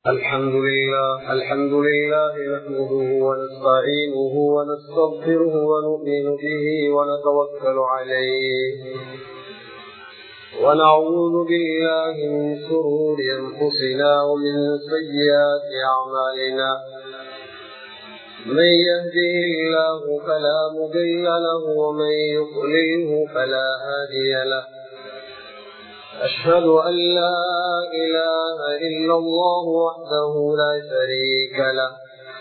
الحمد لله الحمد لله نحمده ونستعينه ونستغفره ونؤمن به ونتوكل عليه ونعوذ بالله من شرور انفسنا ومن سيئات اعمالنا من يهده الله فلا مضل له ومن يضلله فلا هادي له أشهد أن لا إله إلا الله وحده لا شريك له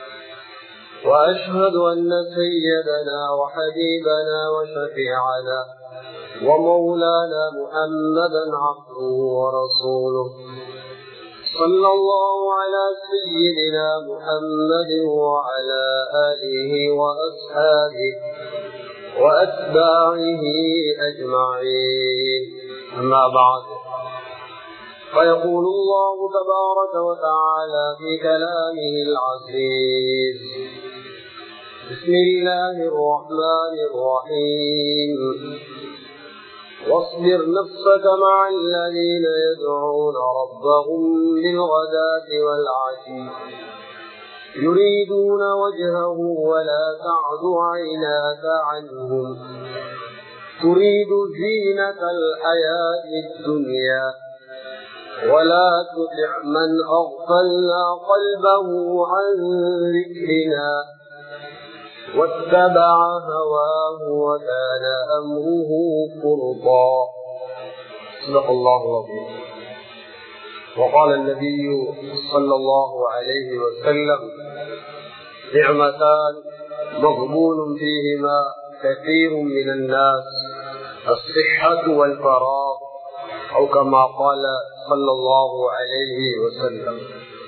وأشهد أن سيدنا وحبيبنا وشفيعنا ومولانا محمدا عبده ورسوله صلى الله على سيدنا محمد وعلى آله وأصحابه وأتباعه أجمعين أما بعد فيقول الله تبارك وتعالى في كلامه العزيز بسم الله الرحمن الرحيم واصبر نفسك مع الذين يدعون ربهم بالغداة والعشي يريدون وجهه ولا تعد عيناك عنهم تريد زينة الحياة الدنيا ولا تطع من أغفلنا قلبه عن ذكرنا واتبع هواه وكان أمره فرطا صدق الله العظيم وقال النبي صلى الله عليه وسلم نعمتان مغبون فيهما كثير من الناس الصحة والفراغ أو كما قال صلى الله عليه وسلم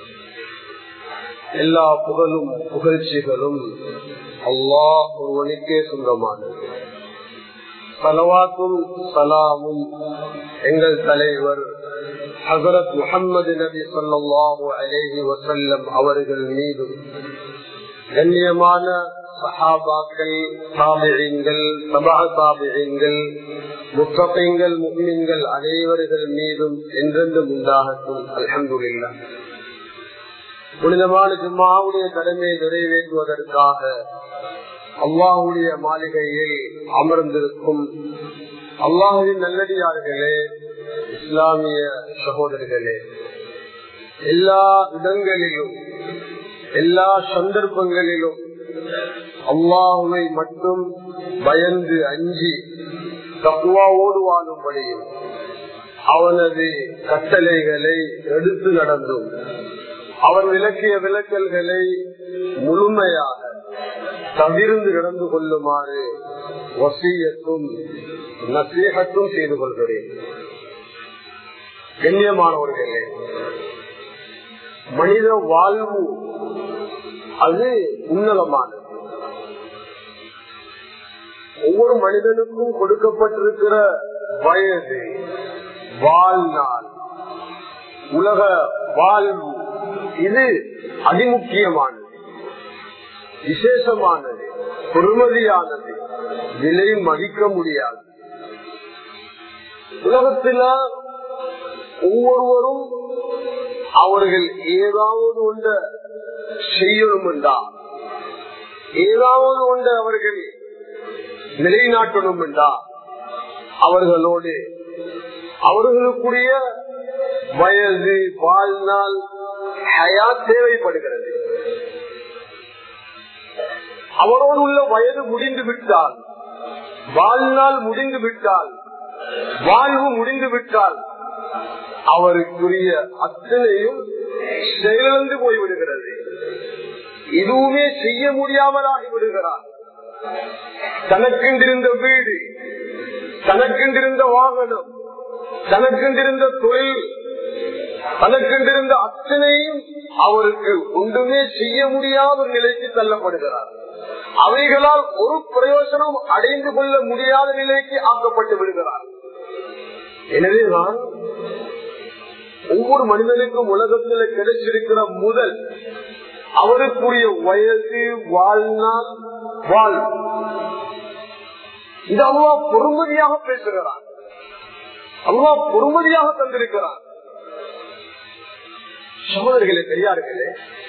எல்லா புகழும் புகழ்ச்சிகளும் அல்லாஹ் ஒருவனுக்கே சொந்தமானது சலவாத்தும் சலாமும் எங்கள் தலைவர் ஹசரத் முகமது நபி சொல்லாஹு அலேஹி வசல்லம் அவர்கள் மீதும் கண்ணியமான சஹாபாக்கள் தாபியங்கள் சபா தாபியங்கள் முத்தகைங்கள் முக்மின்கள் அனைவர்கள் மீதும் என்றென்றும் உண்டாகட்டும் அலமதுல்லா புனிதமான ஜும்மாவுடைய கடமையை நிறைவேற்றுவதற்காக அல்லாஹுடைய மாளிகையில் அமர்ந்திருக்கும் அல்லாஹுவின் நல்லடியார்களே இஸ்லாமிய சகோதரர்களே எல்லா இடங்களிலும் எல்லா சந்தர்ப்பங்களிலும் அல்லாஹுவை மட்டும் பயந்து அஞ்சி தக்குவாவோடு வாழும்படியும் அவனது கட்டளைகளை எடுத்து நடந்தும் அவன் விளக்கிய விளக்கல்களை முழுமையாக தவிர்ந்து நடந்து கொள்ளுமாறு வசியத்தும் நசீகத்தும் செய்து கொள்கிறேன் கண்ணியமானவர்களே மனித வாழ்வு அது உன்னதமானது ஒவ்வொரு மனிதனுக்கும் கொடுக்கப்பட்டிருக்கிற வயது வாழ்நாள் உலக வாழ்வு இது அதிமுக்கியமானது விசேஷமானது பொறுமதியானது விலை மதிக்க முடியாது உலகத்துல ஒவ்வொருவரும் அவர்கள் ஏதாவது ஒன்ற செய்யணும் என்றா ஏதாவது ஒன்று அவர்கள் நிலைநாட்டணும் என்றா அவர்களோடு அவர்களுக்குரிய வயது வாழ்நாள் ஹயா தேவைப்படுகிறது அவரோடு உள்ள வயது முடிந்து விட்டால் வாழ்நாள் முடிந்து விட்டால் வாழ்வு முடிந்து விட்டால் அவருக்குரிய அத்தனையும் செயலிழந்து போய்விடுகிறது எதுவுமே செய்ய முடியாமல் ஆகிவிடுகிறார் தனக்கென்றிருந்த வீடு தனக்கென்றிருந்த வாகனம் தனக்கென்றிருந்த தொழில் தனக்கென்றிருந்த அத்தனையும் அவருக்கு ஒன்றுமே செய்ய முடியாத ஒரு நிலைக்கு தள்ளப்படுகிறார் அவைகளால் ஒரு பிரயோஜனம் அடைந்து கொள்ள முடியாத நிலைக்கு ஆக்கப்பட்டு விடுகிறார் எனவேதான் ஒவ்வொரு மனிதனுக்கும் உலகத்தில் கிடைச்சிருக்கிற முதல் அவருக்குரிய வயது வாழ்நாள் வாழ் இது அவ்வா பொறுமதியாக பேசுகிறார் அவ்வா பொறுமதியாக தந்திருக்கிறார் சகோதரர்களே பெரியார்களே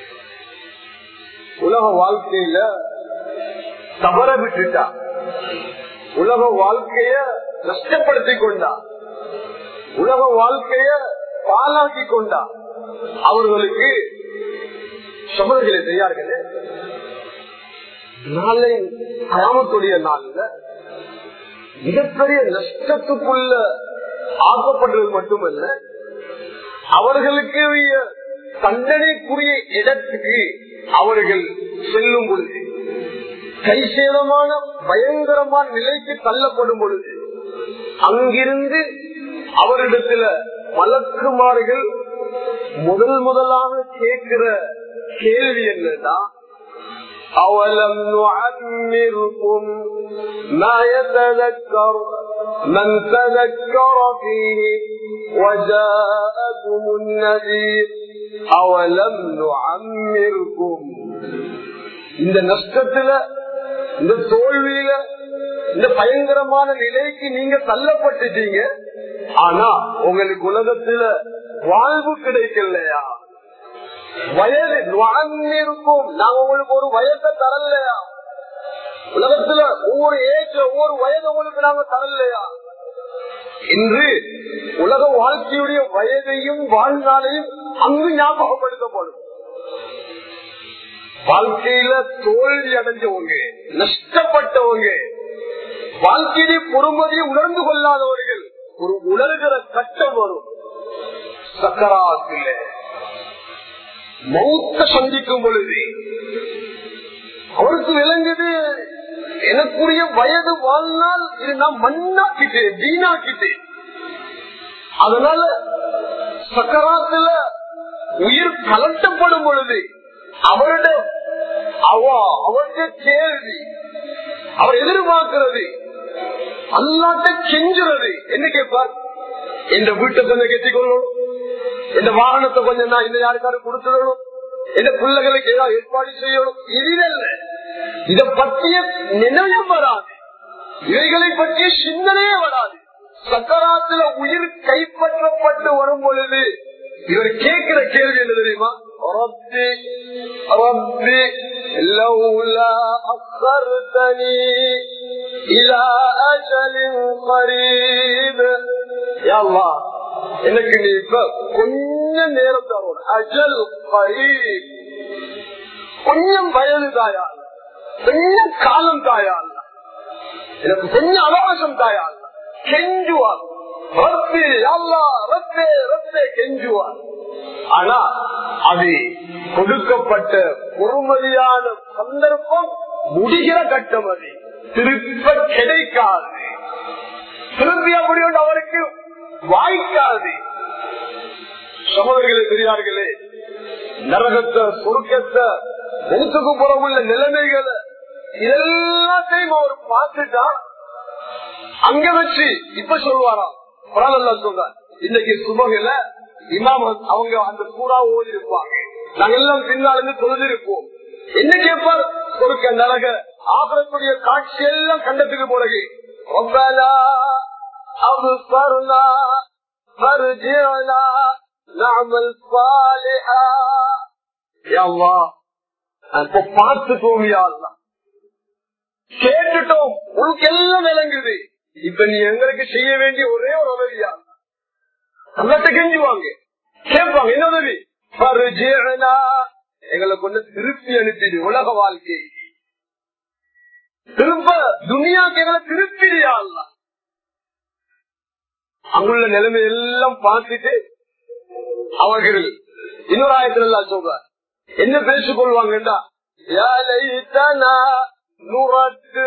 உலக வாழ்க்கையில தவற விட்டுட்டா உலக வாழ்க்கைய நஷ்டப்படுத்தி கொண்டா உலக வாழ்க்கைய பாலாக்கி கொண்டா அவர்களுக்கு சகோதரர்களே பெரியார்களே நாளை கிராமத்துடைய நாள்ல மிகப்பெரிய நஷ்டத்துக்குள்ள ஆக்கப்படுறது மட்டுமல்ல அவர்களுக்கு தண்டனைக்குரிய இடத்துக்கு அவர்கள் செல்லும் பொழுது கைசேதமான பயங்கரமான நிலைக்கு தள்ளப்படும் பொழுது அங்கிருந்து அவரிடத்துல வழக்குமார்கள் முதல் முதலாக கேட்கிற கேள்வி என்னன்னா أولم نعمركم ما يتذكر من تذكر فيه وجاءكم النذير أولم نعمركم இந்த நஷ்டத்துல இந்த தோல்வியில இந்த பயங்கரமான நிலைக்கு நீங்க தள்ளப்பட்டுட்டீங்க ஆனா உங்களுக்கு உலகத்துல வாழ்வு கிடைக்கலையா வயது இருக்கும் நாங்க உங்களுக்கு ஒரு வயசை தரலையா உலகத்துல ஒவ்வொரு ஏஜ் ஒவ்வொரு வயது உங்களுக்கு நாங்க தரலையா இன்று உலக வாழ்க்கையுடைய வயதையும் வாழ்நாளையும் அங்கு ஞாபகப்படுத்தப்படும் வாழ்க்கையில தோல்வி அடைஞ்சவங்க நஷ்டப்பட்டவங்க வாழ்க்கையை பொறுமதியை உணர்ந்து கொள்ளாதவர்கள் ஒரு உணர்கிற கட்டம் வரும் சக்கராத்தில மௌத்த சந்திக்கும் பொழுது அவருக்கு விளங்குது எனக்குரிய வயது வாழ்நாள் இது நான் மண்ணாக்கிட்டேன் வீணாக்கிட்டேன் அதனால சக்கராத்துல உயிர் கலட்டப்படும் பொழுது அவருடைய அவ அவருடைய கேள்வி அவர் எதிர்பார்க்கிறது அல்லாட்ட கெஞ்சுறது என்ன கேட்பார் எந்த வீட்டை கொஞ்சம் கெட்டிக்கொள்ளணும் இந்த வாகனத்தை கொஞ்சம் நான் இன்னும் யாருக்காரு கொடுத்துடணும் இந்த பிள்ளைகளுக்கு ஏதாவது ஏற்பாடு செய்யணும் இதுவல்ல இதை பற்றிய நினைவும் வராது இவைகளை பற்றிய சிந்தனையே வராது சக்கராத்துல உயிர் கைப்பற்றப்பட்டு வரும் பொழுது இவர் கேட்கிற கேள்வி என்ன தெரியுமா ربي ربي لولا أخرتني إلى أجل قريب يا الله எனக்கு நீ இப்ப கொஞ்ச நேரம் தரும் அஜல் கரீப் கொஞ்சம் வயது தாயா கொஞ்சம் காலம் தாயா எனக்கு கொஞ்சம் அவகாசம் தாயா கெஞ்சுவார் ரப்பி அல்லா ரப்பே ரப்பே கெஞ்சுவார் ஆனா அது கொடுக்கப்பட்ட பொறுமதியான சந்தர்ப்பம் முடிகிற கட்டம் அது திருப்ப கிடைக்காது திருப்பி அப்படி ஒன்று அவருக்கு வாய்க்காது சகோதரர்களே பெரியார்களே நரகத்தை சொருக்கத்தை முகத்துக்கு புறமுள்ள நிலைமைகளை எல்லாத்தையும் அவர் பார்த்துட்டா அங்க வச்சு இப்ப சொல்லுவாராம் பரவாயில்ல சொல்றார் இன்னைக்கு சுபகல இமாம் அவங்க அந்த பூரா ஓடி இருப்பாங்க நாங்க எல்லாம் பின்னாலிருந்து தொழுதிருப்போம் என்ன கேட்பார் கொடுக்க நரக ஆபரக்கூடிய காட்சி எல்லாம் கண்டத்துக்கு போறகு ربنا أبصرنا فرجعنا نعمل صالحا يا الله இப்ப பார்த்துட்டோம் யா அல்லாஹ் கேட்டுட்டோம் உனக்கு எல்லாம் விளங்குது இப்ப நீ எங்களுக்கு செய்ய வேண்டிய ஒரே ஒரு உதவியா நல்லத்தை கெஞ்சுவாங்க கேட்பாங்க என்ன உதவி பருஜேனா எங்களை கொண்டு திருப்பி அனுப்பிடு உலக வாழ்க்கை திரும்ப துனியாக்கு எங்களை திருப்பிடியா அங்குள்ள நிலைமை எல்லாம் பார்த்துட்டு அவர்கள் இன்னொரு ஆயத்துல எல்லாம் சொல்றார் என்ன பேசிக் கொள்வாங்கடா நுரத்து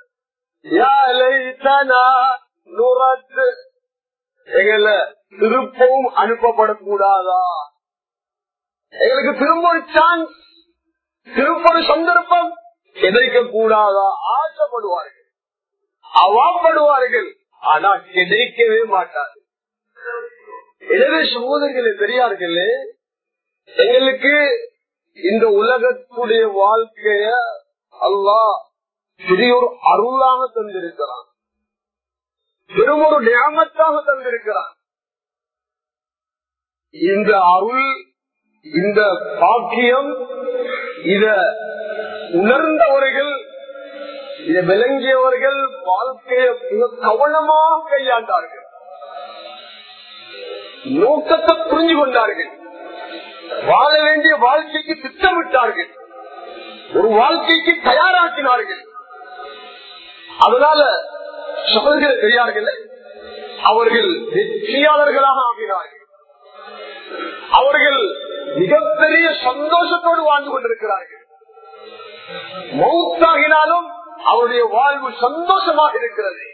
நுரத்து எங்களை திருப்பவும் அனுப்பப்படக்கூடாதா எங்களுக்கு திரும்ப ஒரு சான்ஸ் திரும்ப ஒரு சந்தர்ப்பம் கிடைக்க கூடாதா ஆசைப்படுவார்கள் அவாப்படுவார்கள் ஆனா கிடைக்கவே மாட்டார்கள் எனவே சகோதரர்களே பெரியார்களே எங்களுக்கு இந்த உலகத்துடைய வாழ்க்கைய அல்லாஹ் பெரிய ஒரு அருளாக தந்திருக்கிறான் பெரும் ஒரு நியமத்தாக தந்திருக்கிறான் இந்த அருள் இந்த பாக்கியம் இத உணர்ந்தவர்கள் இதை விளங்கியவர்கள் வாழ்க்கையை மிக கவனமாக கையாண்டார்கள் நோக்கத்தை புரிஞ்சு கொண்டார்கள் வாழ வேண்டிய வாழ்க்கைக்கு திட்டமிட்டார்கள் ஒரு வாழ்க்கைக்கு தயாராக்கினார்கள் அதனால சகோதரர்கள் தெரியார்கள் அவர்கள் வெற்றியாளர்களாக ஆகினார்கள் அவர்கள் மிகப்பெரிய சந்தோஷத்தோடு வாழ்ந்து கொண்டிருக்கிறார்கள் மௌத்தாகினாலும் அவருடைய வாழ்வு சந்தோஷமாக இருக்கிறது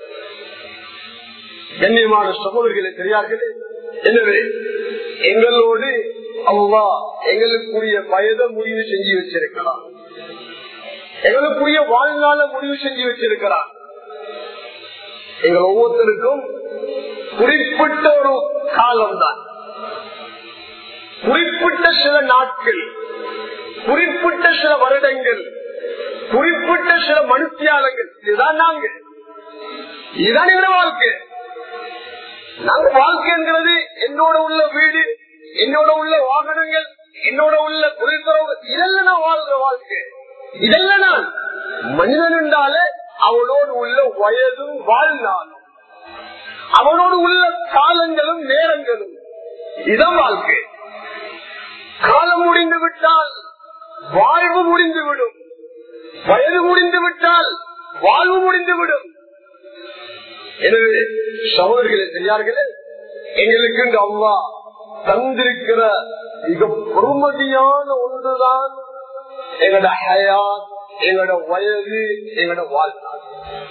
கண்ணியமான சகோதரர்களை தெரியார்களே எனவே எங்களோடு அவ்வா எங்களுக்குரிய வயதை முடிவு செஞ்சு வச்சிருக்கிறார் எங்களுக்குரிய வாழ்நாள முடிவு செஞ்சு வச்சிருக்கிறார் எங்கள் ஒவ்வொருத்தருக்கும் குறிப்பிட்ட ஒரு காலம்தான் குறிப்பிட்ட சில நாட்கள் குறிப்பிட்ட சில வருடங்கள் குறிப்பிட்ட சில மனுஷியாளங்கள் இதுதான் நாங்க இதுதான் எங்க வாழ்க்கை நாங்க வாழ்க்கைங்கிறது என்னோட உள்ள வீடு என்னோட உள்ள வாகனங்கள் என்னோட உள்ள தொழில்துறவு இதெல்லாம் நான் வாழ்ற வாழ்க்கை இதெல்லாம் நான் மனிதன் என்றாலே அவனோடு உள்ள வயதும் வாழ்நாளும் அவனோடு உள்ள காலங்களும் நேரங்களும் இதான் வாழ்க்கை காலம் முடிந்து விட்டால் வாழ்வு முடிந்து விடும் வயது முடிந்து விட்டால் வாழ்வு முடிந்து விடும் எனவே சகோதரிகளை தெரியார்களே எங்களுக்கு இந்த அவ்வா தந்திருக்கிற மிக பொறுமதியான ஒன்றுதான் எங்களோட ஹயாத் எங்களோட வயது எங்களோட வாழ்நாள்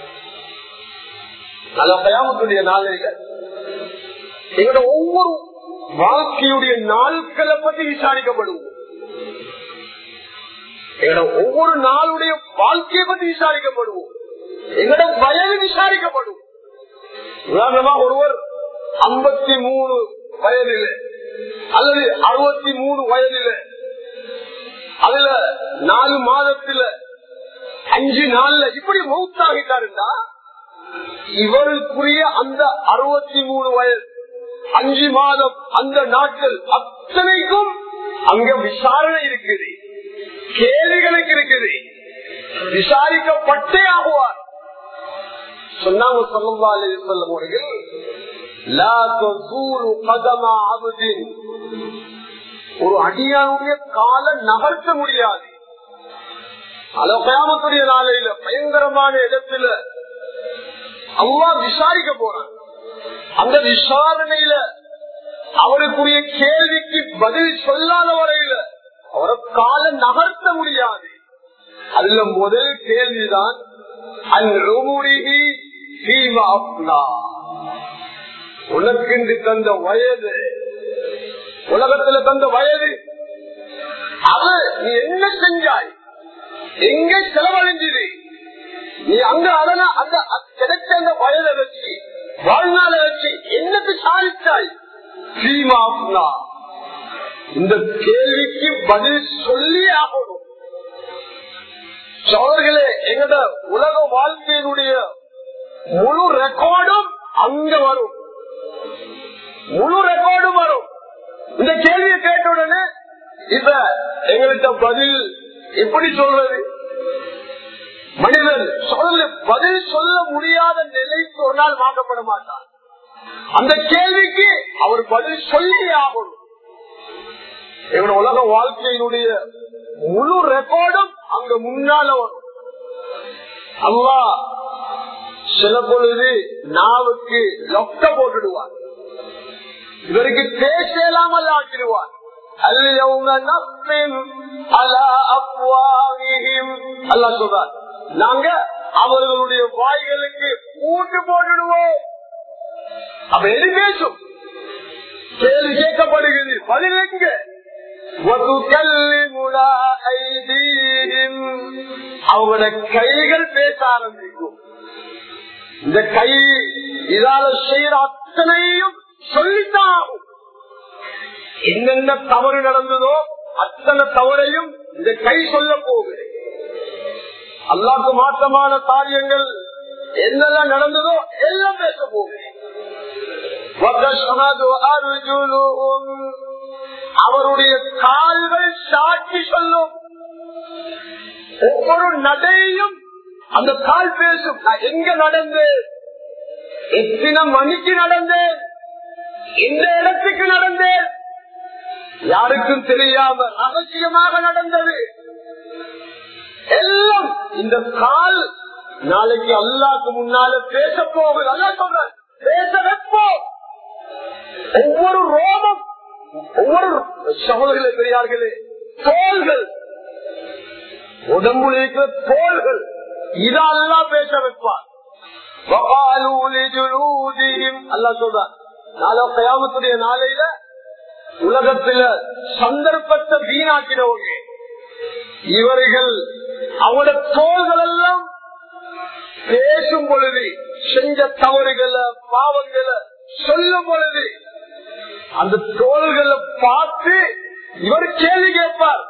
நல்ல கயாமத்துடைய நாளையில எங்களோட ஒவ்வொரு வாழ்க்கையுடைய நாட்களை பத்தி விசாரிக்கப்படுவோம் எங்களோட ஒவ்வொரு நாளுடைய வாழ்க்கையை பத்தி விசாரிக்கப்படுவோம் எங்களோட வயது விசாரிக்கப்படுவோம் உதாரணமா ஒருவர் ஐம்பத்தி மூணு வயதில அல்லது அறுபத்தி மூணு வயதில அதுல நாலு மாதத்துல அஞ்சு நாள்ல இப்படி மௌத்தாகிட்டாருண்டா இவருக்குரிய அந்த அறுபத்தி மூணு வயது அஞ்சு மாதம் அந்த நாட்கள் அத்தனைக்கும் அங்க விசாரணை இருக்குது கேள்விகளுக்கு இருக்குது விசாரிக்கப்பட்டே ஆகுவார் சொன்னாங்க சொல்லா சொல்லும் அவர்கள் ஒரு அடியானுடைய கால நகர்த்த முடியாது அலோகயாமத்துடைய நாளையில பயங்கரமான இடத்துல அவ்வா விசாரிக்க போறான் அந்த விசாரணையில அவருக்குரிய கேள்விக்கு பதில் சொல்லாத வரையில அவரை கால நகர்த்த முடியாது அதுல முதல் கேள்விதான் உனக்கு தந்த வயது உலகத்துல தந்த வயது அது நீ என்ன செஞ்சாய் எங்க செலவழிஞ்சது நீ அங்க அதனா அந்த கிடைச்ச அந்த வயதை வச்சு வாழ்நாளை வச்சு என்னத்து சாதித்தாய் சீமாப்னா இந்த கேள்விக்கு பதில் சொல்லி ஆகணும் சோழர்களே எங்கட உலக வாழ்க்கையினுடைய முழு ரெக்கார்டும் அங்க வரும் முழு ரெக்கார்டும் வரும் இந்த கேள்வியை கேட்ட உடனே இப்ப எங்கள்கிட்ட பதில் எப்படி சொல்றது மனிதன் சொல்ல பதில் சொல்ல முடியாத நிலைக்கு ஒரு நாள் மாற்றப்பட மாட்டார் அந்த கேள்விக்கு அவர் பதில் சொல்லி ஆகணும் எங்களோட உலக வாழ்க்கையினுடைய முழு ரெக்கார்டும் அங்க முன்னால வரும் அல்லா சில பொழுது நாவுக்கு லொக்க போட்டுடுவார் இவருக்கு பேசலாமல் ஆக்கிடுவார் அல்லா சொல்றார் நாங்க அவர்களுடைய வாய்களுக்கு கூட்டு போட்டுடுவோம் அப்ப எது பேசும் கேள்வி கேட்கப்படுகிறது பதில் எங்க அவங்களோட கைகள் பேச ஆரம்பிக்கும் இந்த கை இதால செய்யற அத்தனையும் சொல்லித்தான் ஆகும் என்னென்ன தவறு நடந்ததோ அத்தனை தவறையும் இந்த கை சொல்ல போகுது அல்லாக்கு மாற்றமான காரியங்கள் என்னெல்லாம் நடந்ததோ எல்லாம் பேச போகுது அவருடைய கால்கள் சாட்சி சொல்லும் ஒவ்வொரு நடையும் அந்த கால் பேசும் நான் எங்க நடந்தேன் எத்தனை மணிக்கு நடந்தேன் எந்த இடத்துக்கு நடந்தேன் யாருக்கும் தெரியாம ரகசியமாக நடந்தது எல்லாம் இந்த கால் நாளைக்கு அல்லாக்கு முன்னால பேச போகுது அல்லா சொல்ற பேச வைப்போம் ஒவ்வொரு ரோமம் ஒவ்வொரு சகோதரர்களே பெரியார்களே தோள்கள் உடம்புல இருக்கிற தோள்கள் இதெல்லாம் பேச வைப்பார் அல்லா சொல்றார் நாளை கயாமத்துடைய நாளையில உலகத்துல சந்தர்ப்பத்தை வீணாக்கினவங்க இவர்கள் அவங்களோட தோள்கள் எல்லாம் பேசும் பொழுது செஞ்ச தவறுகளை பாவங்களை சொல்லும் பொழுது அந்த தோள்களை பார்த்து இவர் கேள்வி கேட்பார்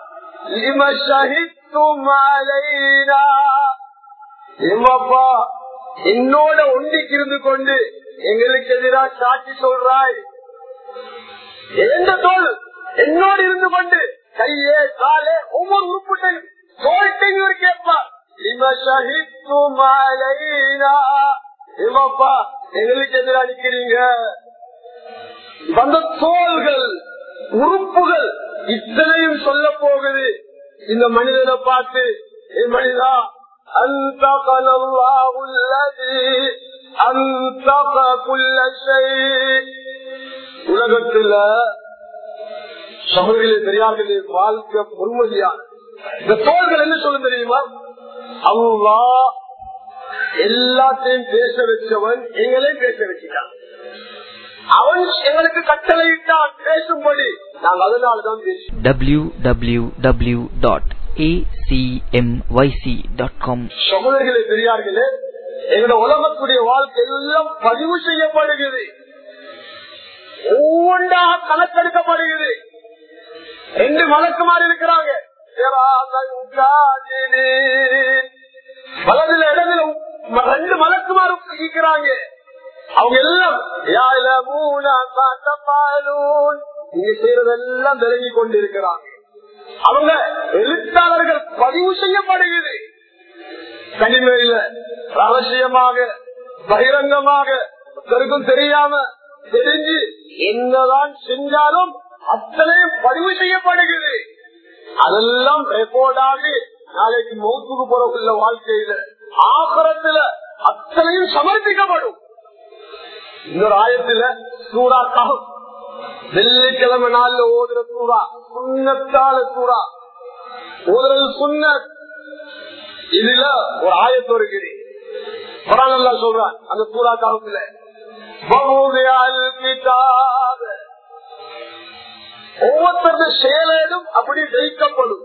என்னோட ஒண்டிக்கு இருந்து கொண்டு எங்களுக்கு எதிராக சாட்சி சொல்றாய் எந்த தோல் என்னோடு இருந்து கொண்டு கையே காலே ஒவ்வொரு உறுப்புட்டையும் தோல்ட்டையும் இவர் கேட்பார் எங்களுக்கு எதிராக நிக்கிறீங்க அந்த தோள்கள் உறுப்புகள் இத்தனையும் சொல்ல போகுது இந்த மனிதனை பார்த்து என் மனிதா அந்த அந்த உலகத்துல சமூகத்திலே பெரியார்களே வாழ்க்கை பொறுமதியான இந்த தோள்கள் என்ன சொல்ல தெரியுமா அல்லா எல்லாத்தையும் பேச வச்சவன் எங்களையும் பேச வச்சுட்டான் அவன் எங்களுக்கு கட்டளையிட்டான் பேசும்படி நாங்கள் அதனாலதான் பேசுவோம் www.acmyc.com சகோதரர்களே பெரியார்களே எங்களோட உலகத்துடைய வாழ்க்கை எல்லாம் பதிவு செய்யப்படுகிறது ஒவ்வொன்றாக கணக்கெடுக்கப்படுகிறது ரெண்டு மலக்குமார் இருக்கிறாங்க வலதுல இடத்துல ரெண்டு மலக்குமார் இருக்கிறாங்க அவங்க எல்லாம் நீங்க செய்யறதெல்லாம் விலகி கொண்டிருக்கிறாங்க அவங்க எழுத்தாளர்கள் பதிவு செய்யப்படுகிறது தனிமையில ரகசியமாக பகிரங்கமாக ஒருத்தருக்கும் தெரியாம தெரிஞ்சு என்னதான் செஞ்சாலும் அத்தனையும் பதிவு செய்யப்படுகிறது அதெல்லாம் ரெக்கார்டாக நாளைக்கு மௌத்துக்கு போறவுள்ள வாழ்க்கையில ஆபரத்துல அத்தனையும் சமர்ப்பிக்கப்படும் இன்னொரு ஆயத்துல சூறா ககம் வெள்ளிக்கிழமை நாள்ல ஓதுற சூறா சுண்ணத்தால சூறா ஓதுறது சுண்ண இதுல ஒரு ஆயத்து இருக்குது நல்லா சொல்றான் அந்த சூறா காலத்துல ஒவ்வொருத்தருடைய செயலும் அப்படி ஜெயிக்கப்படும்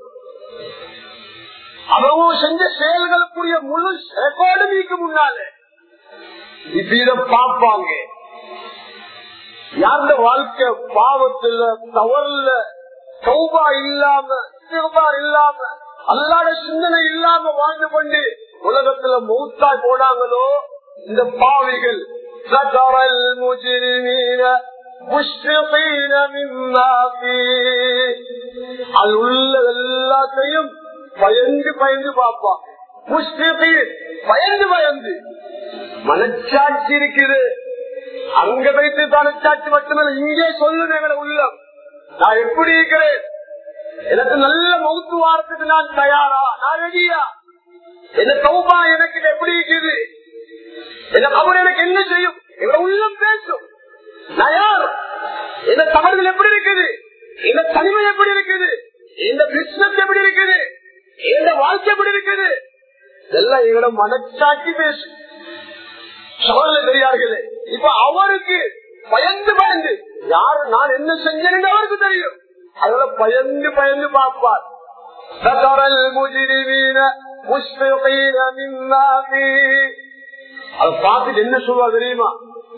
அவங்க செஞ்ச செயல்களுக்குரிய முழு ரெக்கார்டு நீக்கு முன்னால இப்ப இத பார்ப்பாங்க யாருடைய வாழ்க்கை பாவத்துல தவறுல சௌபா இல்லாம சிறுபா இல்லாம அல்லாத சிந்தனை இல்லாம வாழ்ந்து கொண்டு உலகத்துல மௌத்தா போனாங்களோ இந்த பாவிகள் ذكر المجرمين مشفقين مما فيه அது உள்ள எல்லாத்தையும் பயந்து பயந்து பார்ப்பான் முஷ்பிகீன் பயந்து பயந்து மனச்சாட்சி இருக்குது அங்க வைத்து மனச்சாட்சி மட்டுமல்ல இங்கே சொல்லுங்க எங்களை உள்ளம் நான் எப்படி இருக்கிறேன் எனக்கு நல்ல மௌத்து வாரத்துக்கு நான் தயாரா நான் ரெடியா என்ன சௌபா எனக்கு இது எப்படி இருக்குது என்ன அவர் எனக்கு என்ன செய்யும் எங்க உள்ளம் பேசும் நான் யார் என்ன தவறுகள் எப்படி இருக்குது இந்த தனிமை எப்படி இருக்குது இந்த பிசினஸ் எப்படி இருக்குது இந்த வாழ்க்கை எப்படி இருக்குது இதெல்லாம் எங்களோட மனச்சாட்சி பேசும் சோழ பெரியார்களே இப்ப அவருக்கு பயந்து பயந்து யாரு நான் என்ன செஞ்சேன்னு அவருக்கு தெரியும் அதனால பயந்து பயந்து பார்ப்பார் ذكر المجرمين مشفقين مما فيه அதை பார்த்துட்டு என்ன சொல்லுவா தெரியுமா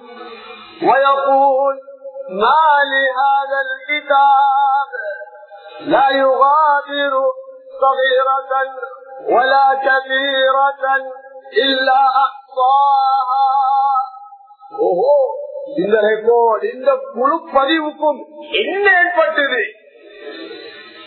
ويقول ما لهذا الكتاب لا يغادر صغيرة ولا كبيرة إلا أحصاها ஓஹோ இந்த ரெக்கார்ட் இந்த முழு பதிவுக்கும் என்ன ஏற்பட்டது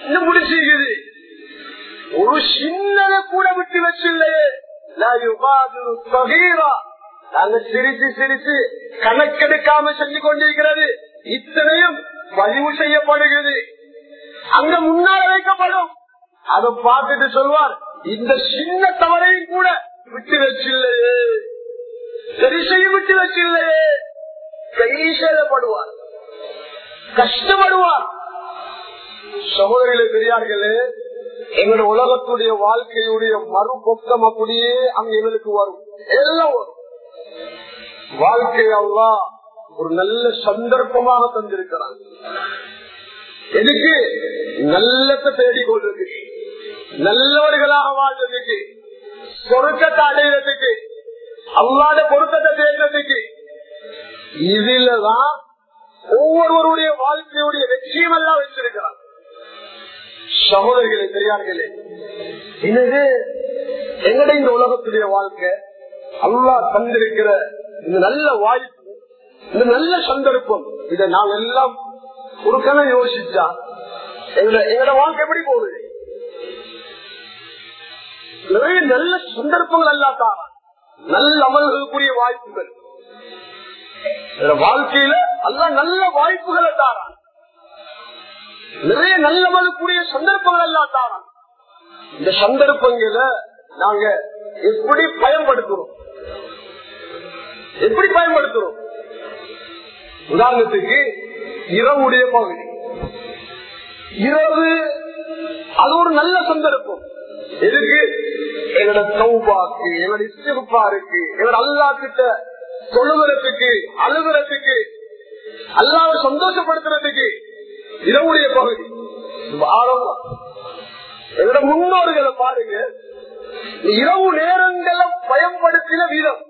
இன்னும் முடிச்சிருக்குது ஒரு சின்னதை கூட விட்டு வச்சில்லையே லா யுகாதிரு சகீரா. நாங்க சிரிச்சு சிரிச்சு கணக்கெடுக்காம செஞ்சு கொண்டிருக்கிறது இத்தனையும் பதிவு செய்யப்படுகிறது அங்க முன்னால வைக்கப்படும் அதை பார்த்துட்டு சொல்வார் இந்த சின்ன தவறையும் கூட விட்டு வச்சில்லையே சரி செய்ய விட்டு வச்சில்லையே கை சேதப்படுவார் கஷ்டப்படுவார் சகோதரிகளே பெரியார்களே எங்களோட உலகத்துடைய வாழ்க்கையுடைய மறு பொக்கம் அப்படியே அங்க எங்களுக்கு வரும் எல்லாம் வரும் வாழ்க்கை அல்லா ஒரு நல்ல சந்தர்ப்பமாக தந்திருக்கிறான் எதுக்கு நல்லத்தை தேடிக் கொள்றதுக்கு நல்லவர்களாக வாழ்றதுக்கு சொருக்கத்தை அடையிறதுக்கு அல்லாத பொருத்தத்தை தேடுறதுக்கு இதுலதான் ஒவ்வொருவருடைய வாழ்க்கையுடைய லட்சியம் எல்லாம் வச்சிருக்கிறான் சகோதரிகளே பெரியார்களே இது எங்கட இந்த உலகத்துடைய வாழ்க்கை அல்லாஹ் தந்திருக்கிற இந்த நல்ல வாய்ப்பு இந்த நல்ல சந்தர்ப்பம் இதை நாம் எல்லாம் ஒரு கண யோசிச்சா எங்களோட எங்களோட வாழ்க்கை எப்படி போகுது நிறைய நல்ல சந்தர்ப்பங்கள் எல்லாம் தான் நல்ல அமல்களுக்குரிய வாய்ப்புகள் எங்களோட வாழ்க்கையில எல்லாம் நல்ல வாய்ப்புகளை தாரான் நிறைய நல்ல அமலுக்குரிய சந்தர்ப்பங்கள் எல்லாம் தாரான் இந்த சந்தர்ப்பங்களை நாங்க எப்படி பயன்படுத்துறோம் எப்படி பயன்படுத்துறோம் உதாரணத்துக்கு இரவுடைய பகுதி இரவு அது ஒரு நல்ல சந்தர்ப்பம் எதுக்கு எங்களோட சௌபாக்கு எங்களோட இஸ்திருப்பாருக்கு எங்களோட அல்லா கிட்ட தொழுகிறதுக்கு அழுகிறதுக்கு அல்லாத சந்தோஷப்படுத்துறதுக்கு இரவுடைய பகுதி ஆரம்பம் எங்களோட முன்னோர்களை பாருங்க இந்த இரவு நேரங்களை பயன்படுத்தின வீதம்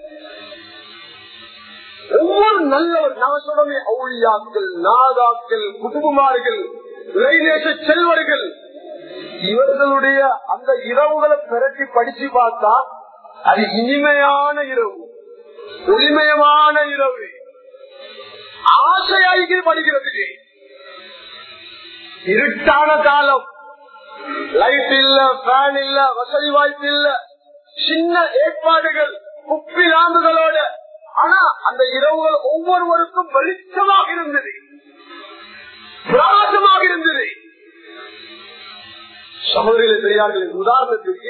ஒவ்வொரு நல்லவர் நான் சொல்றமே அவுளியாக்கள் நாதாக்கள் குடும்பமார்கள் இளைநேச செல்வர்கள் இவர்களுடைய அந்த இரவுகளை பிறட்டி படிச்சு பார்த்தா அது இனிமையான இரவு ஒளிமயமான இரவு ஆசையாகி படிக்கிறதுக்கு இருட்டான காலம் லைட் இல்ல ஃபேன் இல்ல வசதி வாய்ப்பு இல்ல சின்ன ஏற்பாடுகள் குப்பி லாம்புகளோட ஆனா அந்த இரவுகள் ஒவ்வொருவருக்கும் வெளிச்சமாக இருந்தது பிரகாசமாக இருந்தது சகோதரிகளை பெரியார்கள் உதாரணத்துக்கு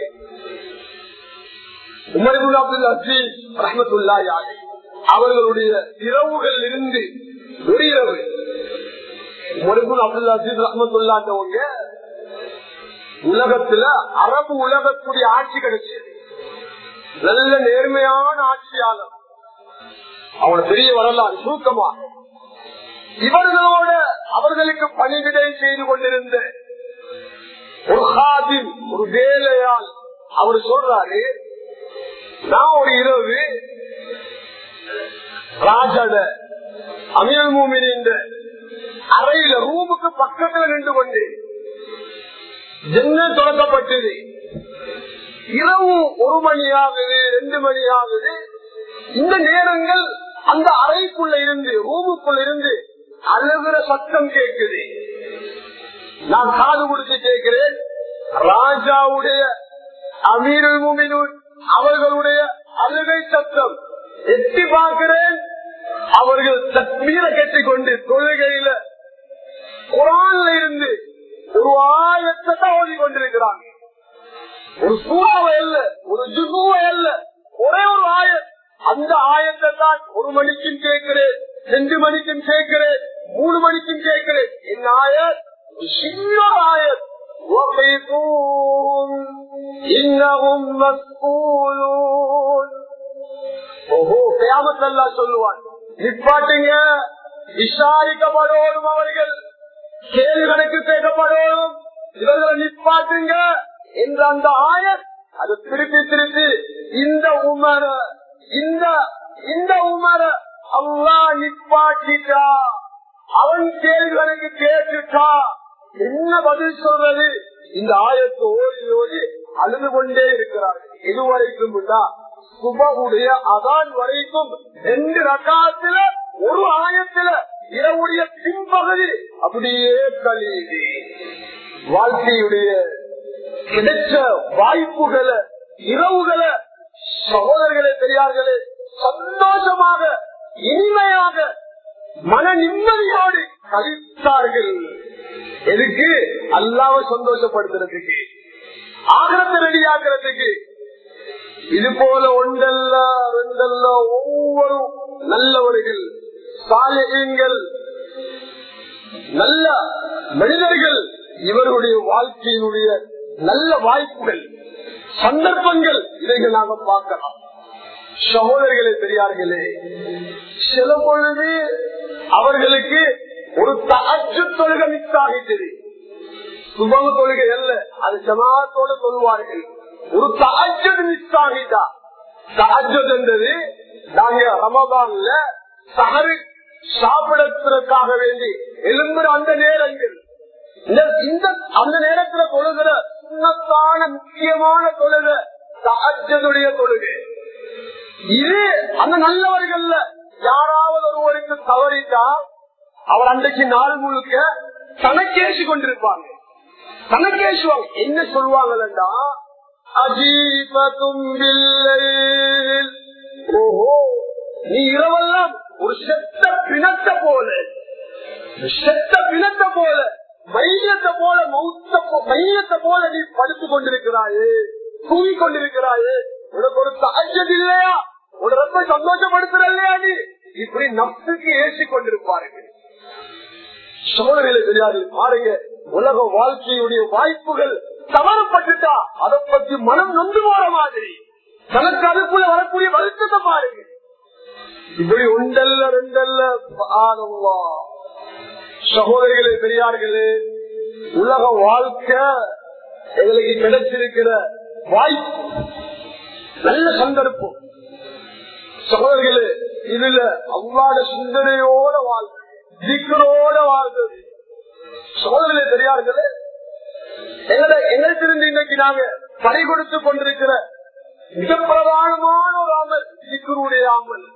உமரிபுல் அப்துல் அசீஸ் ரஹமத்துல்லா யாழி அவர்களுடைய இரவுகள் இருந்து ஒரு இரவு உமரிபுல் அப்துல் அசீஸ் ரஹமத்துல்லாண்டவங்க உலகத்துல அரபு உலகத்துடைய ஆட்சி கிடைச்சது நல்ல நேர்மையான ஆட்சியாளர் அவனோட பெரிய வரலாறு சுருக்கமா இவர்களோட அவர்களுக்கு பணிவிடை செய்து கொண்டிருந்த ஒரு ஹாதிம் ஒரு வேலையால் அவர் சொல்றாரு நான் ஒரு இரவு ராஜாட அமீர் மூமின் அறையில ரூமுக்கு பக்கத்துல நின்று கொண்டு ஜென்ன தொடக்கப்பட்டது இரவு ஒரு மணி ஆகுது ரெண்டு மணி ஆகுது இந்த நேரங்கள் அந்த அறைக்குள்ள இருந்து ரூமுக்குள்ள இருந்து அழுகிற சத்தம் கேட்குது நான் காது கொடுத்து கேட்கிறேன் ராஜாவுடைய அமீருல் முமினூன் அவர்களுடைய அழுகை சத்தம் எட்டி பார்க்கிறேன் அவர்கள் தத்மீர கட்டிக்கொண்டு தொழுகையில குரான்ல இருந்து ஒரு ஆயத்தை ஓதி கொண்டிருக்கிறாங்க ஒரு சூறாவை அல்ல ஒரு ஜுகுவை அல்ல ஒரே ஒரு ஆயத் அந்த ஆயத்தை தான் ஒரு மணிக்கும் கேட்கிறேன் ரெண்டு மணிக்கும் கேட்கிறேன் மூணு மணிக்கும் கேட்கிறேன் என் ஆயத் ஒரு சின்ன ஆயத் وقفون إنهم مسؤولون ஓஹோ கியாமத்தல்லா சொல்லுவான் நிப்பாட்டுங்க விசாரிக்கப்படணும் அவர்கள் கேள்வி கணக்கு கேட்கப்படணும் இவர்களை நிப்பாட்டுங்க என்ற அந்த ஆயர் அது திருப்பி திருப்பி இந்த உமர இந்த இந்த உமர அல்லா நிப்பாட்டிட்டா அவன் கேள்வி கணக்கு கேட்டுட்டா என்ன பதில் சொல்றது இந்த ஆயத்தை ஓடி ஓடி அழுது கொண்டே இருக்கிறார்கள் இதுவரைக்கும் சுபவுடைய அதான் வரைக்கும் ரெண்டு ரகாத்துல ஒரு ஆயத்துல இரவுடைய பின்பகுதி அப்படியே கழியுது வாழ்க்கையுடைய கிடைச்ச வாய்ப்புகளை இரவுகளை சகோதரர்களே பெரியார்களே சந்தோஷமாக இனிமையாக மன நிம்மதியோடு கழித்தார்கள் எதுக்கு அல்லாவை சந்தோஷப்படுத்துறதுக்கு ஆகிரத்தை ரெடியாக்குறதுக்கு இது போல ஒன்றல்ல ரெண்டல்ல ஒவ்வொரு நல்லவர்கள் சாலைகள் நல்ல மனிதர்கள் இவர்களுடைய வாழ்க்கையினுடைய நல்ல வாய்ப்புகள் சந்தர்ப்பங்கள் இதைகள் நாங்க பார்க்கலாம் சகோதரர்களே பெரியார்களே சில பொழுது அவர்களுக்கு ஒரு தச்சு தொழுகை மிஸ் ஆகிட்டது சுபவ தொழுகை அல்ல அது ஜமாத்தோட சொல்வார்கள் ஒரு தஅஜ்ஜுத் மிஸ் ஆகிட்டா தஅஜ்ஜுத் என்றது நாங்க ரமதான்ல சஹரு சாப்பிடத்திற்காக வேண்டி எழும்புற அந்த நேரங்கள் இந்த- இந்த அந்த நேரத்துல தொழுகிற சுண்ணத்தான முக்கியமான தொழுகை தஅஜ்ஜுடைய தொழுகை இது அந்த நல்லவர்கள்ல யாராவது ஒருவருக்கு தவறிட்டா அவர் அன்றைக்கு நாள் முழுக்க தனக்கேசி கொண்டிருப்பாங்க தனக்கேசுவாங்க என்ன சொல்லுவாங்களா அஜீபத்தும் ஓஹோ நீ இரவெல்லாம் ஒரு செத்த பிணத்தை போல செத்த பிணத்தை போல மையத்தை போல மௌத்த போ- மையத்தை போல நீ படுத்துக் கொண்டிருக்கிறாயே தூங்கி கொண்டிருக்கிறாயே உனக்கு ஒரு தாஜ்யம் இல்லையா உன ரொம்ப சந்தோஷப்படுத்துற இல்லையா நீ இப்படி நப்சுக்கு ஏசி கொண்டிருப்பார்கள் சோழர்களை தெரியாது பாருங்க உலக வாழ்க்கையுடைய வாய்ப்புகள் தவறப்பட்டுட்டா அதை பத்தி மனம் நொந்து போற மாதிரி தனக்கு அதுக்குள்ள வரக்கூடிய வருத்தத்தை பாருங்க இப்படி ஒன்றல்ல ரெண்டல்ல ஆனவா சகோதரிகளே பெரியார்களே உலக வாழ்க்கை எங்களுக்கு கிடைச்சிருக்கிற வாய்ப்பு நல்ல சந்தர்ப்பம் சகோதரிகளே இதுல அவ்வாட சிந்தனையோட வாழ்க்கை திக்கரோட வாழ்ந்தது சகோதரிகளே பெரியார்களே எங்களை எங்களுக்கு இன்னைக்கு நாங்க பறி கொடுத்து கொண்டிருக்கிற மிக பிரதானமான ஒரு அமல் திக்கருடைய அமல்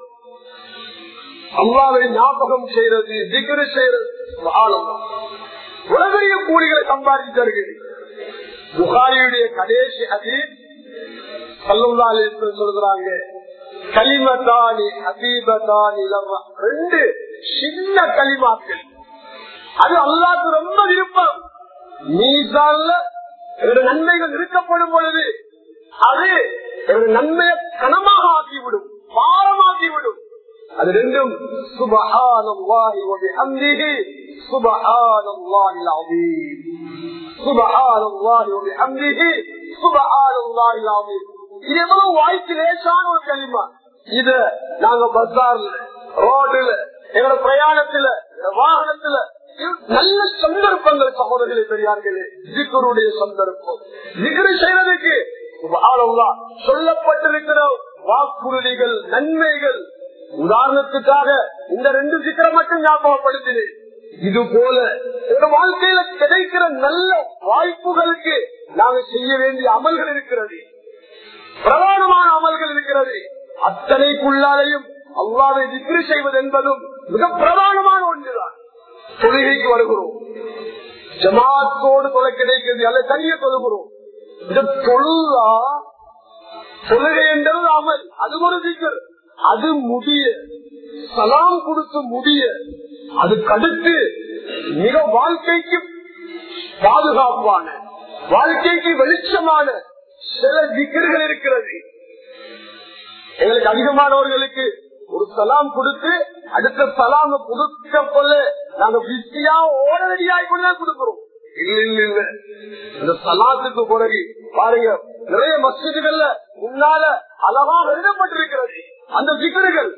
அல்லாவை ஞாபகம் செய்யறது திக்ரு செய்யறது ஆழம் உலகைய கூலிகளை சம்பாதித்தார்கள் புகாரியுடைய கடைசி அதீத் சல்லுல்லாஹி அலைஹி வஸல்லம் சொல்றாங்க கலிமதானி ஹபீபதானி லவ்வா. ரெண்டு சின்ன கலிமாக்கள் அது அல்லாஹ்க்கு ரொம்ப விருப்பம் மீசான்ல என்னுடைய நன்மைகள் இருக்கப்படும் பொழுது அது என்னுடைய நன்மையை கனமாக ஆக்கிவிடும் பாரமாக்கிவிடும் அது ரெண்டும் சுபஹானல்லாஹி வ பிஹம்திஹி சுபஹானல்லாஹில் அஸீம் சுபஹானல்லாஹி வ பிஹம்திஹி சுபஹானல்லாஹில் அஸீம் இது எவ்வளவு வாய்க்கு லேசான ஒரு களிமா இத நாங்க பஸ்ஸார்ல ரோடுல எங்களோட பிரயாணத்துல எங்களோட வாகனத்துல இது நல்ல சந்தர்ப்பங்கள் சகோதரர்களே பெரியார்களே ஜிக்கருடைய சந்தர்ப்பம் ஜிகரு செய்வதற்கு சுப்ஹானல்லாஹ், சொல்லப்பட்டிருக்கிற வாக்குறுதிகள் நன்மைகள் உதாரணத்துக்காக இந்த ரெண்டு சிக்கரம் மட்டும் ஞாபகப்படுத்தினேன் இது போல எங்க வாழ்க்கையில கிடைக்கிற நல்ல வாய்ப்புகளுக்கு நாங்க செய்ய வேண்டிய அமல்கள் இருக்கிறது பிரதானமான அமல்கள் இருக்கிறது அத்தனைக்குள்ளாலையும் அல்லாவை விக்ரி செய்வது என்பதும் மிக பிரதானமான ஒன்றுதான் தொழுகைக்கு வருகிறோம் ஜமாத்தோடு தொலை கிடைக்கிறது அல்ல தனிய தொழுகிறோம் இந்த தொழுதா தொழுகை என்றது அமல் அது ஒரு சிக்கல் அது முடிய சலாம் கொடுத்து முடிய அதுக்கடுத்து மிக வாழ்க்கைக்கு பாதுகாப்பான வாழ்க்கைக்கு வெளிச்சமான சில திக்கர்கள் இருக்கிறது எங்களுக்கு அதிகமானவர்களுக்கு ஒரு சலாம் கொடுத்து அடுத்த சலாம் கொடுக்க போல நாங்க பிஸியா ஓட ரெடியாய் கொண்டு கொடுக்கிறோம் இல்ல இல்ல இல்ல இந்த சலாத்துக்கு பிறகு பாருங்க நிறைய மசிதிகள்ல முன்னால அழகாக எழுதப்பட்டிருக்கிறது அந்த திக்கர்கள்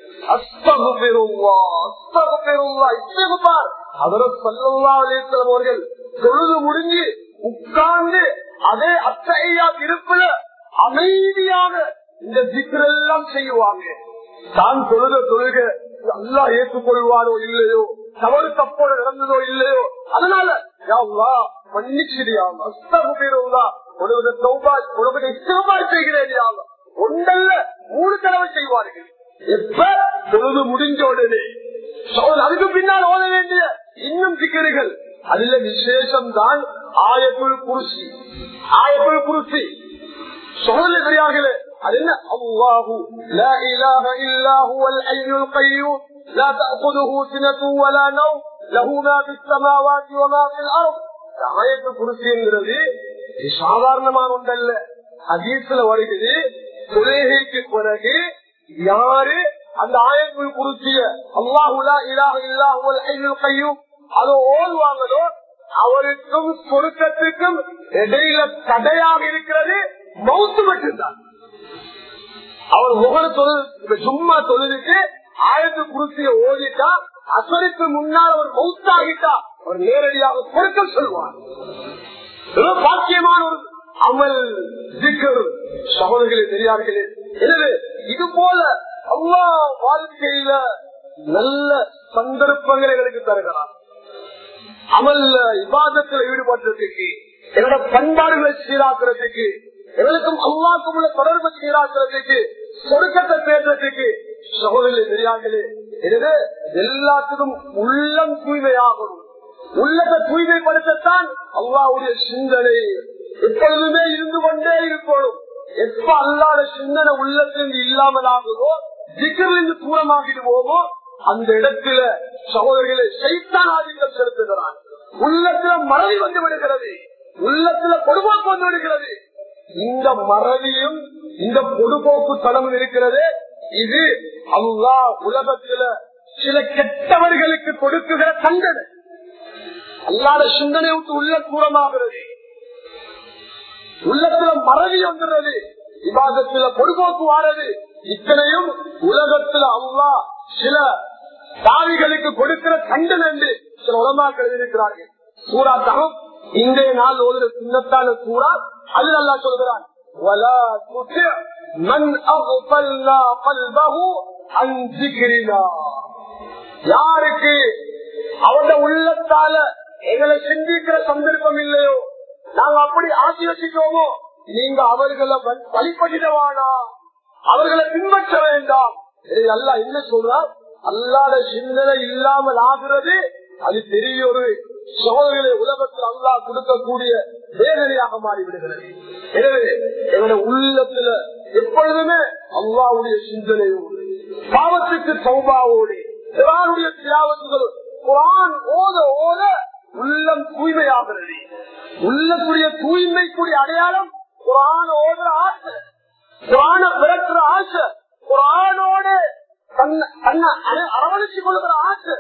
அவர்கள் தொழுது முடிஞ்சு உட்கார்ந்து அதே அத்தையா இருப்புல அமைதியாக இந்த திக்கரெல்லாம் செய்வாங்க தான் தொழுத தொழுக நல்லா ஏற்றுக்கொள்வாரோ இல்லையோ தவறு தப்போட நடந்ததோ இல்லையோ அதனால யா அல்லாஹ், மன்னிச்சிடியா அல்லாஹ், அஸ்தகுபிருல்லாஹ், உனது தௌபா- உனது இஸ்திக்பார் செய்கிறேன் யா அல்லாஹ். ஒன்றல்ல மூணு தடவை செய்வார்கள் எப்ப தொழுது முடிஞ்ச உடனே சகோதரர், அதுக்கு பின்னால் ஓத வேண்டிய இன்னும் சிக்கல்கள் அதுல விசேஷம் தான் ஆயத்துள் குருசி ஆயத்துள் குருசி சகோதர பெரியார்களே அது என்ன அல்லாஹு லா இலாஹ இல்லா ஹுவல் ஹய்யுல் கய்யூம் லா தஅخذஹு சினத்து வலா நௌம் லஹு மா ஃபிஸ் ஸமாவாதி வ மா ஃபில் அர்த் ஆயத்து குருசிங்கிறது இது சாதாரணமான ஒன்றல்ல ஹதீஸ்ல வருகிறது தொழுகைக்கு பிறகு யாரு அந்த ஆயத்துள் குருசிய அல்லாஹு லா இலாஹ இல்லா ஹுவல் ஹய்யுல் கய்யூம் அதை ஓதுவாங்களோ அவருக்கும் சொருக்கத்துக்கும் இடையில தடையாக இருக்கிறது மவுத்து மட்டும்தான் அவர் முகர தொழில் சும்மா தொழிலுக்கு ஆயிரத்து குருசிய ஓதிட்டா அசருக்கு முன்னால் அவர் மவுத்தாகிட்டா அவர் நேரடியாக கொடுக்க சொல்வார் இது பாக்கியமான ஒரு அமல் திக்கர் சகோதரர்களே பெரியார்களே எனவே இது போல அவ்வா வாழ்க்கையில நல்ல சந்தர்ப்பங்களை எங்களுக்கு தருகிறார் அமல்ல விவாதத்தில் ஈடுபடுறதுக்கு என்னோட பண்பாடுகளை சீராக்குறதுக்கு எங்களுக்கும் அல்லாக்கும் உள்ள தொடர்பு சீராக்குறதுக்கு சொருக்கத்தை பேசுறதுக்கு சகோதரி பெரியார்களே எனவே எல்லாத்துக்கும் உள்ளம் தூய்மையாகணும் உள்ளத்தை தூய்மைப்படுத்தத்தான் அல்லாவுடைய சிந்தனை எப்பொழுதுமே இருந்து கொண்டே இருக்கணும் எப்ப அல்லாத சிந்தனை உள்ளத்திலிருந்து இல்லாமல் ஆகுதோ திக்கிலிருந்து தூரமாகிடுவோமோ அந்த இடத்துல சகோதரிகளை சைத்தான் ஆதிக்கம் செலுத்துகிறான் உள்ளத்துல மறதி வந்து விடுகிறது உள்ளத்துல பொடுபோக்கு வந்து விடுகிறது இந்த மறதியும் இந்த பொடுபோக்கு தளமும் இருக்கிறது இது அல்லா உலகத்துல சில கெட்டவர்களுக்கு கொடுக்குகிற தண்டனை அல்லாத சிந்தனை விட்டு உள்ள தூரமாகிறது உள்ளத்துல மறதி வந்துடுறது விவாதத்துல பொடுபோக்கு வாரது இத்தனையும் உலகத்துல அல்லா சில தாவிகளுக்கு கொடுக்கிற தண்டனை என்று சில உலமாக்கள் இருக்கிறார்கள் சூறா தகம் இன்றைய நாள் ஒரு சின்னத்தான சூறா அது நல்லா சொல்கிறான் وَلَا تُطِعْ مَنْ أَغْفَلْنَا قَلْبَهُ عَنْ ذِكْرِنَا யாருக்கு அவட உள்ளத்தால எங்களை சிந்திக்கிற சந்தர்ப்பம் இல்லையோ நாங்க அப்படி ஆட்சி வச்சுக்கோமோ நீங்க அவர்களை வ- வழிபடிடவானா அவர்களை பின்பற்ற வேண்டாம் இதை அல்லாஹ் என்ன சொல்றார் அல்லாத சிந்தனை இல்லாமல் ஆகிறது அது பெரிய ஒரு சோதனை உலகத்தில் அல்லாஹ் கொடுக்கக்கூடிய வேதனையாக மாறிவிடுகிறது எனவே என்னோட உள்ளத்துல எப்பொழுதுமே அல்லாவுடைய சிந்தனையோடு பாவத்துக்கு சௌபாவோடு குரானுடைய தியாவத்துகள் குரான் ஓத ஓத உள்ளம் தூய்மையாகிறது உள்ளத்துடைய தூய்மைக்குரிய அடையாளம் குரான் ஓதுற ஆசை குரான பிறக்கிற ஆசை குரானோட தன்னை தன்னை அர- அரவணைச்சு கொள்கிற ஆசை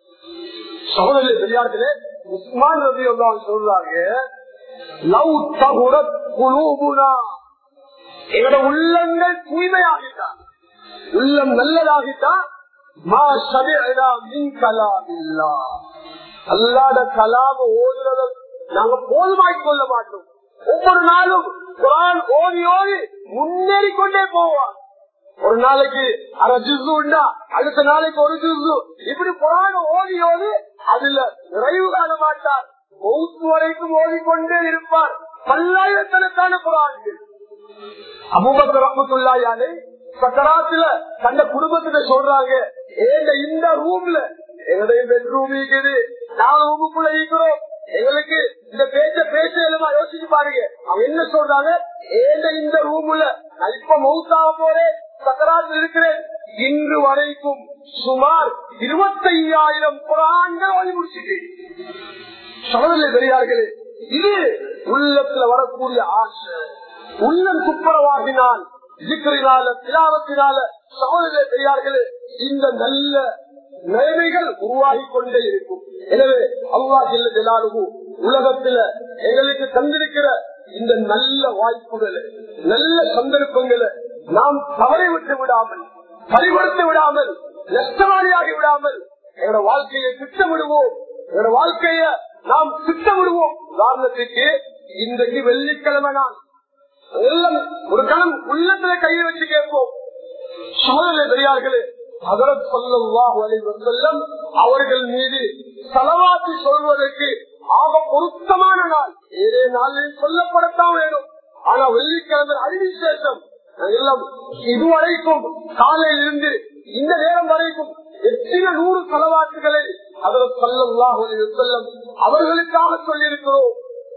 சகோதரி பெரியார்களே உஸ்மான் ரவி சொல்றாங்க லவ் தகுரத் குலூபுனா எங்களோட உள்ளங்கள் தூய்மையாகிட்டான் உள்ளம் நல்லதாகிட்டா மா சபிஅனா மின் கலாமில்லா அல்லாத கலாம ஓதுறத நாங்க போதுமாக்கிக் கொள்ள மாட்டோம் ஒவ்வொரு நாளும் குரான் ஓதி ஓதி முன்னேறி கொண்டே போவான் ஒரு நாளைக்கு அரை ஜிசு உண்டா அடுத்த நாளைக்கு ஒரு ஜிசு இப்படி குரான் ஓதி ஓதி அதுல நிறைவு காண மாட்டார் மௌத்து வரைக்கும் ஓதிக்கொண்டே இருப்பார் பல்லாயிரக்கணக்கான குரான்கள் அபூபக்கர் ரஹ்மத்துல்லாஹி சக்கராத்துல தந்த குடும்பத்துல சொல்றாங்க ஏங்க இந்த ரூம்ல எங்களுடைய பெட்ரூம் இருக்குது நாலு ரூமுக்குள்ள இருக்கிறோம் எங்களுக்கு இந்த பேச்ச பேச எழுமா யோசிச்சு பாருங்க அவங்க என்ன சொல்றாங்க ஏங்க இந்த ரூம்ல நான் இப்ப மவுத்தாக போறேன் சக்கராத்தில் இருக்கிறேன் இன்று வரைக்கும் சுமார் இருபத்தையாயிரம் குரான்கள் ஓடி முடிச்சுட்டு சகோதரி பெரியார்களே இது உள்ளத்துல வரக்கூடிய ஆசை உள்ளம் துப்புரவாகினால் இருக்கிறினால திலாவத்தினால சகோதர பெரியார்களே இந்த நல்ல நிலைமைகள் உருவாகி கொண்டே இருக்கும் எனவே அல்லா ஜெல்ல ஜலாலுகு உலகத்துல எங்களுக்கு தந்திருக்கிற இந்த நல்ல வாய்ப்புகளை நல்ல சந்தர்ப்பங்களை நாம் தவறை விட்டு விடாமல் பறிகொடுத்து விடாமல் நஷ்டவாளியாகி விடாமல் எங்களோட வாழ்க்கையை திட்டமிடுவோம் எங்களோட வாழ்க்கைய நாம் திட்டமிடுவோம் உதாரணத்துக்கு இன்றைக்கு வெள்ளிக்கிழமை நான் எல்லாம் ஒரு கணம் உள்ளத்துல கையை வச்சு கேட்போம் சோதனை பெரியார்களே அதரத் சொல்லல்லாஹு அலைஹி வஸல்லம் அவர்கள் மீது சலவாத்தி சொல்வதற்கு ஆக பொருத்தமான நாள் ஏழே நாளில் சொல்லப்படத்தான் வேணும் ஆனா வெள்ளிக்கிழமை அதிவிசேஷம் எல்லாம் இதுவரைக்கும் காலையில் இருந்து இந்த நேரம் வரைக்கும் எத்தனை நூறு செலவாட்டுகளை அதில் சொல்லலாம் செல்லம் அவர்களுக்காக சொல்லியிருக்கிறோம்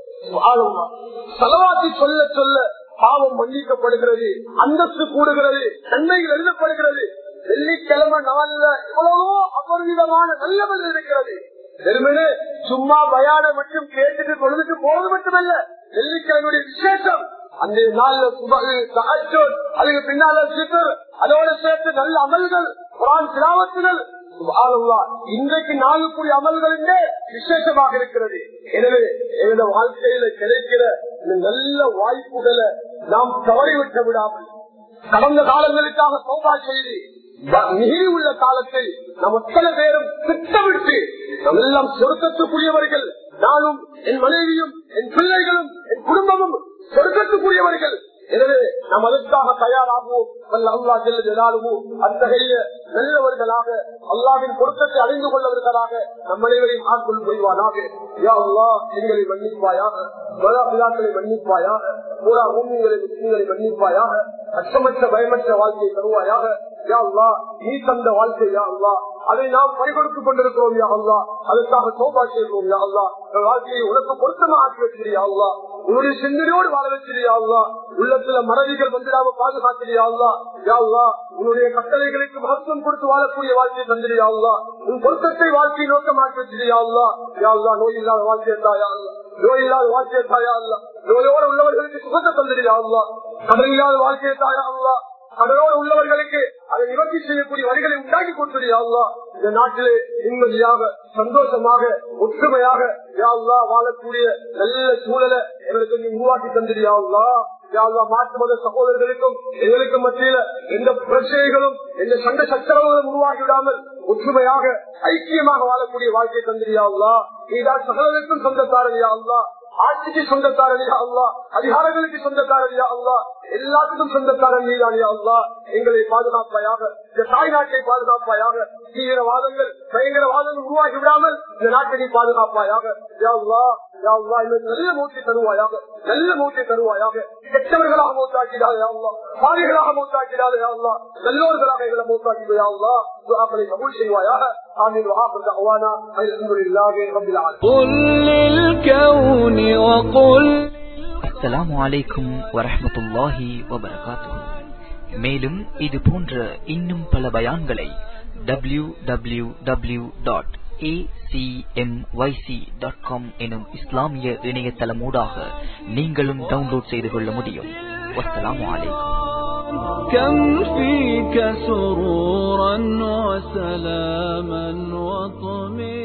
செலவாக்கி சொல்ல சொல்ல பாவம் மன்னிக்கப்படுகிறது அந்தஸ்து கூடுகிறது நன்மைகள் எழுதப்படுகிறது வெள்ளிக்கிழமை நாள்ல எவ்வளவோ அபரிதமான நல்லவர்கள் இருக்கிறது வெறுமனே சும்மா பயான மட்டும் கேட்டுட்டு தொழுதுட்டு போவது மட்டுமல்ல வெள்ளிக்கிழமையுடைய விசேஷம் அந்த நாள்ல சுபகு சகஜோர் அதுக்கு பின்னால சித்தர் அதோட சேர்த்து நல்ல அமல்கள் குரான் திராவத்துகள் இன்றைக்கு நாளுக்குரிய அமல்கள் விசேஷமாக இருக்கிறது எனவே எங்களோட வாழ்க்கையில கிடைக்கிற இந்த நல்ல வாய்ப்புகளை நாம் தவறிவிட்டு விடாமல் கடந்த காலங்களுக்காக சோபா செய்து மீறி உள்ள காலத்தை நம் அத்தனை பேரும் திட்டமிட்டு நாம் எல்லாம் சொருக்கத்துக்குரியவர்கள் நானும் என் மனைவியும் என் பிள்ளைகளும் என் குடும்பமும் சொருக்கத்துக்குரியவர்கள் எனவே நாம் அதற்காக தயாராகுவோம் அல்லா செல்லுவோம் அத்தகைய நல்லவர்களாக அல்லாவின் பொருத்தத்தை அறிந்து கொள்ளவர்களாக நம் அனைவரையும் ஆட்கொள் புரிவானாக யா அல்லா எங்களை மன்னிப்பாயாக மதாபிதாக்களை மன்னிப்பாயாக பூரா பூமிகளை முஸ்லீம்களை மன்னிப்பாயாக அச்சமற்ற பயமற்ற வாழ்க்கையை தருவாயாக யா அல்லா நீ தந்த வாழ்க்கை யா அல்லா அதை நாம் பறிகொடுத்துக் கொண்டிருக்கிறோம் யா அல்லா அதற்காக சோபா செய்கிறோம் யா அல்லா வாழ்க்கையை உனக்கு பொருத்தமாக ஆக்கி வச்சிருயா அல்லா உன்னுடைய சிந்தனையோடு வாழ வச்சிருயா அல்லா உள்ளத்துல மறதிகள் வந்துடாம பாதுகாத்திரியா அல்லா யா அல்லா உன்னுடைய கட்டளைகளுக்கு மகத்துவம் கொடுத்து வாழக்கூடிய வாழ்க்கையை தந்திரியா அல்லா உன் பொருத்தத்தை வாழ்க்கை நோக்கமாக்கி வச்சிருயா அல்லா யா அல்லா நோய் இல்லாத வாழ்க்கையை தாயா அல்லா நோய் இல்லாத வாழ்க்கையை தாயா அல்லா நோயோடு உள்ளவர்களுக்கு சுகத்தை தந்திரியா அல்லா கடல் இல்லாத வாழ்க்கையை தாயா அல்லா கடலோடு உள்ளவர்களுக்கு அதை நிவர்த்தி செய்யக்கூடிய வழிகளை உண்டாக்கி கொடுத்துறியா அல்லா இந்த நாட்டிலே நிம்மதியாக சந்தோஷமாக ஒற்றுமையாக யாழ்லா வாழக்கூடிய நல்ல சூழலை எங்களுக்கு நீ உருவாக்கி தந்திரியா அல்லா யாழ்லா மாற்று மத சகோதரர்களுக்கும் எங்களுக்கு மத்தியில எந்த பிரச்சனைகளும் எந்த சண்டை சச்சரவுகளும் உருவாகி விடாமல் ஒற்றுமையாக ஐக்கியமாக வாழக்கூடிய வாழ்க்கை தந்திரியா அல்லா நீதான் சகலருக்கும் சொந்தக்காரனியா அல்லா ஆட்சிக்கு சொந்தக்காரனியா அல்லா அதிகாரங்களுக்கு சொந்தக்காரனியா அல்லா எல்லாத்துக்கும் சொந்தக்காரன் நீதானியா அல்லா எங்களை பாதுகாப்பாயாக இந்த தாய்நாட்டை பாதுகாப்பாயாக தீவிரவாதங்கள் பயங்கரவாதங்கள் உருவாகி விடாமல் இந்த நாட்டை நீ பாதுகாப்பாயாக யா அல்லா யா அல்லா எங்களுக்கு நல்ல மூச்சை தருவாயாக நல்ல மூச்சை தருவாயாக கெட்டவர்களாக மூத்தாக்கிறாரே அல்லா பாவிகளாக மூத்தாக்கிறாரே அல்லா நல்லோர்களாக எங்களை மூத்தாக்கிறா அல்லா துஆக்களை கபூல் செய்வாயாக ஆமீன் வஹாஃபிர் தஅவானா அல்ஹம்துலில்லாஹி ரப்பில் ஆலமீன் قل للكون وقل அஸ்ஸலாமு அலைக்கும் வரஹ்மத்துல்லாஹி வபரகாத்துஹு மேலும் இது போன்ற இன்னும் பல பயான்களை W W W dot dot com எனும் இஸ்லாமிய இணையதளமூடாக நீங்களும் டவுன்லோட் செய்து கொள்ள முடியும் வஸ்ஸலாமு அலைக்கும் كم فيك سرورا وسلاما وطمئنا